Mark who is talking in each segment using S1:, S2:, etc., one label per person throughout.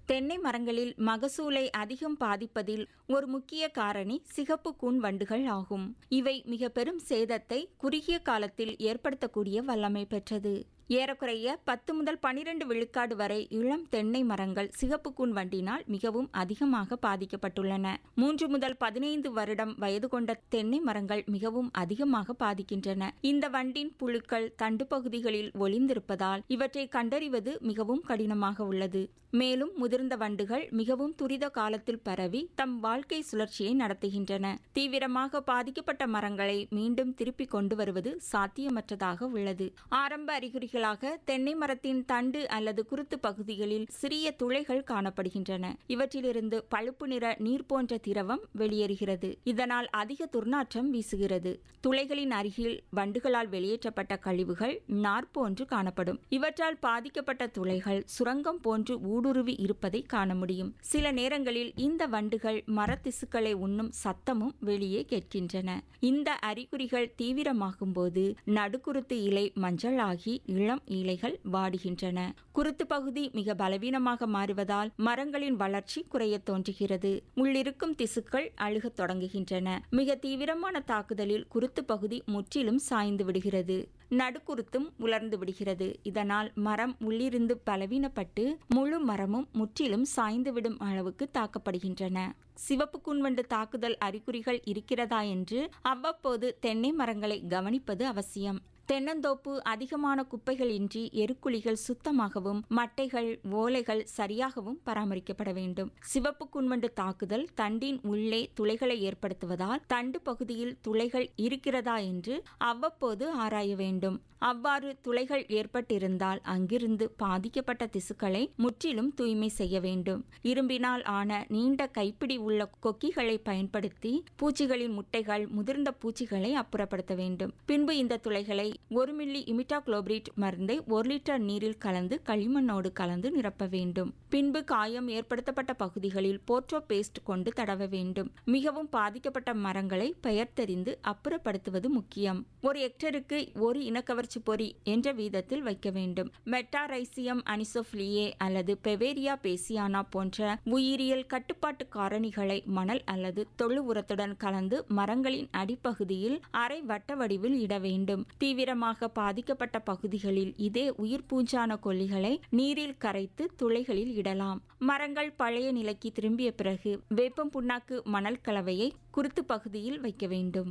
S1: தென்னை மரங்களில் மகசூலை அதிகம் பாதிப்பதில் ஒரு முக்கிய காரணி சிகப்பு கூன் வண்டுகள் ஆகும் இவை மிக பெரும் சேதத்தை குறுகிய காலத்தில் ஏற்படுத்தக்கூடிய வல்லமை பெற்றது ஏறக்குறைய பத்து முதல் பனிரெண்டு விழுக்காடு வரை இளம் தென்னை மரங்கள் சிகப்பு கூன் வண்டினால் மிகவும் அதிகமாக பாதிக்கப்பட்டுள்ளன மூன்று முதல் பதினைந்து வருடம் வயது கொண்ட தென்னை மரங்கள் மிகவும் அதிகமாக பாதிக்கின்றன இந்த வண்டின் புழுக்கள் தண்டு பகுதிகளில் ஒளிந்திருப்பதால் இவற்றை கண்டறிவது மிகவும் கடினமாக உள்ளது மேலும் முதிர்ந்த வண்டுகள் மிகவும் துரித காலத்தில் பரவி தம் வாழ்க்கை சுழற்சியை நடத்துகின்றன தீவிரமாக பாதிக்கப்பட்ட மரங்களை மீண்டும் திருப்பிக் கொண்டு வருவது சாத்தியமற்றதாக உள்ளது ஆரம்ப அறிகுறிகளாக தென்னை மரத்தின் தண்டு அல்லது குருத்து பகுதிகளில் சிறிய துளைகள் காணப்படுகின்றன இவற்றிலிருந்து பழுப்பு நிற நீர் போன்ற திரவம் வெளியேறுகிறது இதனால் அதிக துர்நாற்றம் வீசுகிறது துளைகளின் அருகில் வண்டுகளால் வெளியேற்றப்பட்ட கழிவுகள் நார் போன்று காணப்படும் இவற்றால் பாதிக்கப்பட்ட துளைகள் சுரங்கம் போன்று ஊடுருவி இருப்பதை காண முடியும் சில நேரங்களில் இந்த வண்டுகள் மரத்திசுக்களை உண்ணும் சத்தமும் வெளியே கேட்கின்றன இந்த அறிகுறிகள் தீவிரமாகும் போது நடுக்குருத்து இலை மஞ்சளாகி இளம் இலைகள் வாடுகின்றன குருத்து பகுதி மிக பலவீனமாக மாறுவதால் மரங்களின் வளர்ச்சி குறையத் தோன்றுகிறது உள்ளிருக்கும் திசுக்கள் அழுகத் தொடங்குகின்றன மிக தீவிரமான தாக்குதலில் குருத்து பகுதி முற்றிலும் சாய்ந்து விடுகிறது நடுக்குருத்தும் உலர்ந்து விடுகிறது இதனால் மரம் உள்ளிருந்து பலவீனப்பட்டு முழு மரமும் முற்றிலும் சாய்ந்துவிடும் அளவுக்கு தாக்கப்படுகின்றன சிவப்பு கூன்வண்டு தாக்குதல் அறிகுறிகள் இருக்கிறதா என்று அவ்வப்போது தென்னை மரங்களை கவனிப்பது அவசியம் தென்னந்தோப்பு அதிகமான குப்பைகள் இன்றி எருக்குழிகள் சுத்தமாகவும் மட்டைகள் ஓலைகள் சரியாகவும் பராமரிக்கப்பட வேண்டும் சிவப்பு குன்வண்டு தாக்குதல் தண்டின் உள்ளே துளைகளை ஏற்படுத்துவதால் தண்டு பகுதியில் துளைகள் இருக்கிறதா என்று அவ்வப்போது ஆராய வேண்டும் அவ்வாறு துளைகள் ஏற்பட்டிருந்தால் அங்கிருந்து பாதிக்கப்பட்ட திசுக்களை முற்றிலும் தூய்மை செய்ய வேண்டும் இரும்பினால் ஆன நீண்ட கைப்பிடி உள்ள கொக்கிகளை பயன்படுத்தி பூச்சிகளின் முட்டைகள் முதிர்ந்த பூச்சிகளை அப்புறப்படுத்த வேண்டும் பின்பு இந்த துளைகளை ஒரு மில்லி இமிட்டாக்ளோபிரிட் மருந்தை ஒரு லிட்டர் நீரில் கலந்து களிமண்ணோடு கலந்து நிரப்ப வேண்டும் பின்பு காயம் ஏற்படுத்தப்பட்ட பகுதிகளில் போர்ட்ரோ பேஸ்ட் கொண்டு தடவ வேண்டும் மிகவும் பாதிக்கப்பட்ட மரங்களை பெயர் தெரிந்து அப்புறப்படுத்துவது முக்கியம் ஒரு ஹெக்டருக்கு ஒரு இனக்கவர்ச்சி பொறி என்ற வீதத்தில் வைக்க வேண்டும் மெட்டாரைசியம் அனிசோஃபிலியே அல்லது பெவேரியா பேசியானா போன்ற உயிரியல் கட்டுப்பாட்டு காரணிகளை மணல் அல்லது தொழு உரத்துடன் கலந்து மரங்களின் அடிப்பகுதியில் அரை வட்ட வடிவில் இட வேண்டும் தீவிரமாக பாதிக்கப்பட்ட பகுதிகளில் இதே உயிர் பூஞ்சான கொல்லிகளை நீரில் கரைத்து துளைகளில் இடலாம் மரங்கள் பழைய நிலைக்கு திரும்பிய பிறகு வேப்பம் புண்ணாக்கு மணல் கலவையை குருத்து பகுதியில் வைக்க வேண்டும்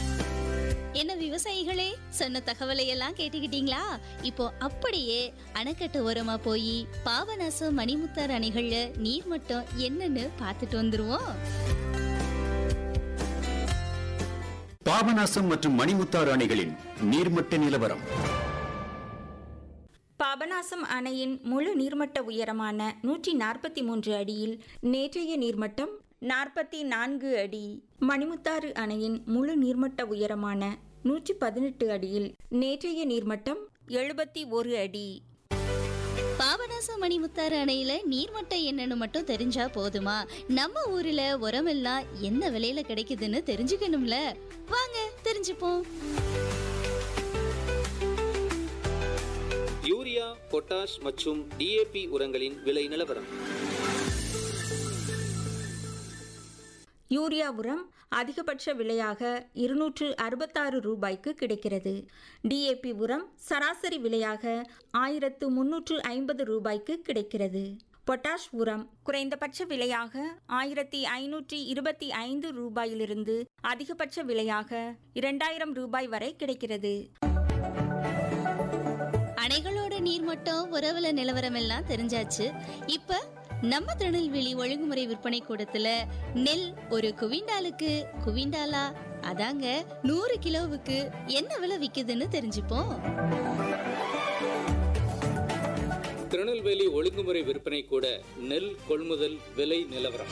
S2: என்ன விவசாயிகளே சொன்ன தகவலை எல்லாம் கேட்டுக்கிட்டீங்களா இப்போ அப்படியே அணைக்கட்டு ஓரமா போய் பாபநாசம் மணிமுத்தார் அணைகள்ல நீர் மட்டம் என்னன்னு பார்த்துட்டு வந்துருவோம்
S3: பாபநாசம் மற்றும் மணிமுத்தாறு அணைகளின் நீர்மட்ட நிலவரம்
S1: பாபநாசம் அணையின் முழு நீர்மட்ட உயரமான நூற்றி நாற்பத்தி மூன்று அடியில் நேற்றைய நீர்மட்டம் நாற்பத்தி நான்கு அடி மணிமுத்தாறு அணையின் முழு நீர்மட்ட உயரமான நூற்றி பதினெட்டு அடியில் நேற்றைய நீர்மட்டம் எழுபத்தி ஒரு அடி
S2: பாபநாசம் மணிமுத்தாறு அணையில நீர்மட்டம் என்னன்னு மட்டும் தெரிஞ்சா போதுமா நம்ம ஊர்ல உரமெல்லாம் என்ன விலையில கிடைக்குதுன்னு தெரிஞ்சுக்கணும்ல வாங்க தெரிஞ்சுப்போம்
S4: யூரியா பொட்டாஷ் மற்றும் டிஏபி உரங்களின் விலை நிலவரம்
S1: யூரியா உரம் அதிகபட்ச விலையாக இருநூற்று அறுபத்தாறு ரூபாய்க்கு கிடைக்கிறது டிஏபி உரம் சராசரி விலையாக ஆயிரத்து முன்னூற்று ஐம்பது ரூபாய்க்கு கிடைக்கிறது பொட்டாஷ் உரம் குறைந்தபட்ச விலையாக ஆயிரத்தி ஐநூற்றி இருபத்தி ஐந்து ரூபாயிலிருந்து அதிகபட்ச விலையாக இரண்டாயிரம் ரூபாய் வரை கிடைக்கிறது
S2: அணைகளோட நீர்மட்டம் உறவுல நிலவரம் எல்லாம் தெரிஞ்சாச்சு இப்ப நம்ம திருநெல்வேலி ஒழுங்குமுறை விற்பனை கூடத்துல நெல் ஒரு குவிண்டாலுக்கு குவிண்டாலா அதாங்க நூறு கிலோவுக்கு என்ன விலை விக்குதுன்னு தெரிஞ்சுப்போம்
S4: திருநெல்வேலி ஒழுங்குமுறை விற்பனை கூட நெல் கொள்முதல் விலை நிலவரம்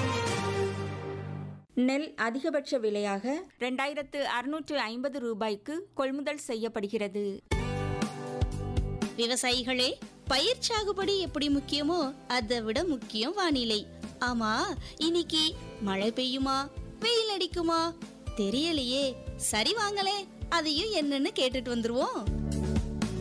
S1: நெல் அதிகபட்ச விலையாக ரெண்டாயிரத்து அறுநூற்று ஐம்பது ரூபாய்க்கு கொள்முதல் செய்யப்படுகிறது
S2: விவசாயிகளே பயிர் சாகுபடி எப்படி முக்கியமோ அதை விட முக்கியம் வானிலை ஆமா இன்னைக்கு மழை பெய்யுமா வெயில் அடிக்குமா தெரியலையே சரி வாங்களே அதையும் என்னன்னு கேட்டுட்டு வந்துருவோம்